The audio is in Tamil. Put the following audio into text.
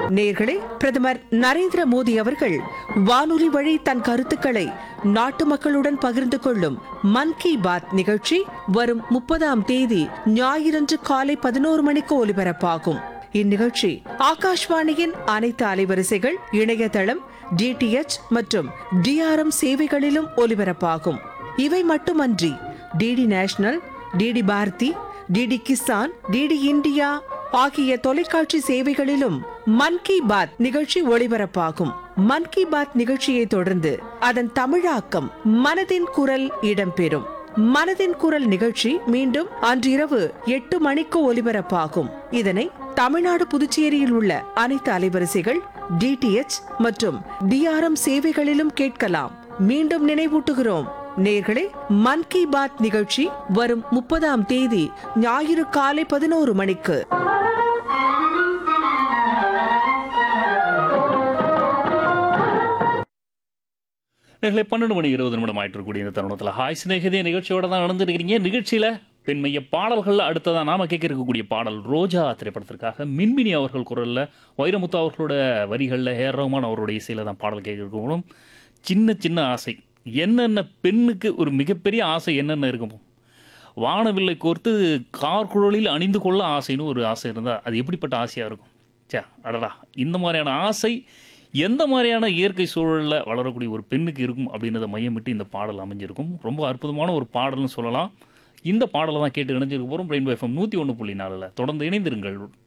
நேர்களே பிரதமர் நரேந்திர மோடி அவர்கள் வானொலி வழி தன் கருத்துக்களை நாட்டு மக்களுடன் பகிர்ந்து கொள்ளும் மன் கி பாத் நிகழ்ச்சி வரும் முப்பதாம் தேதி ஞாயிறன்று காலை பதினோரு மணிக்கு ஒலிபரப்பாகும் இந்நிகழ்ச்சி ஆகாஷ்வாணியின் அனைத்து அலைவரிசைகள் இணையதளம் டிடிஎச் மற்றும் டிஆர்எம் சேவைகளிலும் ஒலிபரப்பாகும் இவை மட்டுமன்றி DD national DD Bharati DD Kisan DD India ஆகிய தொலைக்காட்சி சேவைகளிலும் மன் கி பாத் நிகழ்ச்சி ஒளிபரப்பாகும் மன் கி பாத் நிகழ்ச்சியை தொடர்ந்து அதன் தமிழாக்கம் மனதின் குரல் இடம்பெறும் மனதின் குரல் நிகழ்ச்சி மீண்டும் அன்றிரவு எட்டு மணிக்கு ஒலிபரப்பாகும் இதனை தமிழ்நாடு புதுச்சேரியில் உள்ள அனைத்து அலைவரிசைகள் டிடிஎச் மற்றும் டிஆர்எம் சேவைகளிலும் கேட்கலாம் மீண்டும் நினைவூட்டுகிறோம் நேர்களே மன் கி பாத் நிகழ்ச்சி வரும் முப்பதாம் தேதி ஞாயிறு காலை பதினோரு மணிக்கு நேர்களை பன்னெண்டு மணி இருபது நிமிடம் ஆயிட்டு இருக்கக்கூடிய இந்த தருணத்தில் ஹாய் சிநேகிதே நிகழ்ச்சியோட தான் நடந்துருக்கிறீங்க நிகழ்ச்சியில் பெண்மைய பாடல்கள் அடுத்ததான் நாம கேட்க இருக்கக்கூடிய பாடல் ரோஜா திரைப்படத்திற்காக மின்மினி அவர்கள் குரலில் வைரமுத்து அவர்களோட வரிகளில் ஏர் ரஹ்மான் அவருடைய இசையில் தான் பாடல் கேட்க இருக்கணும் சின்ன சின்ன ஆசை என்னென்ன பெண்ணுக்கு ஒரு மிகப்பெரிய ஆசை என்னென்ன இருக்கும் வானவில்லை கோர்த்து கார்குழலில் அணிந்து கொள்ள ஆசைன்னு ஒரு ஆசை இருந்தால் அது எப்படிப்பட்ட ஆசையாக இருக்கும் சே அடடா இந்த மாதிரியான ஆசை எந்த மாதிரியான இயற்கை சூழலில் வளரக்கூடிய ஒரு பெண்ணுக்கு இருக்கும் அப்படின்றத மையமிட்டு இந்த பாடல் அமைஞ்சிருக்கும் ரொம்ப அற்புதமான ஒரு பாடல்னு சொல்லலாம் இந்த பாடலை தான் கேட்டு இணைஞ்சிருக்க போகிறோம் பிரெயின் எஃப்எம் நூற்றி ஒன்று புள்ளி நாலில் தொடர்ந்து இணைந்திருங்கள்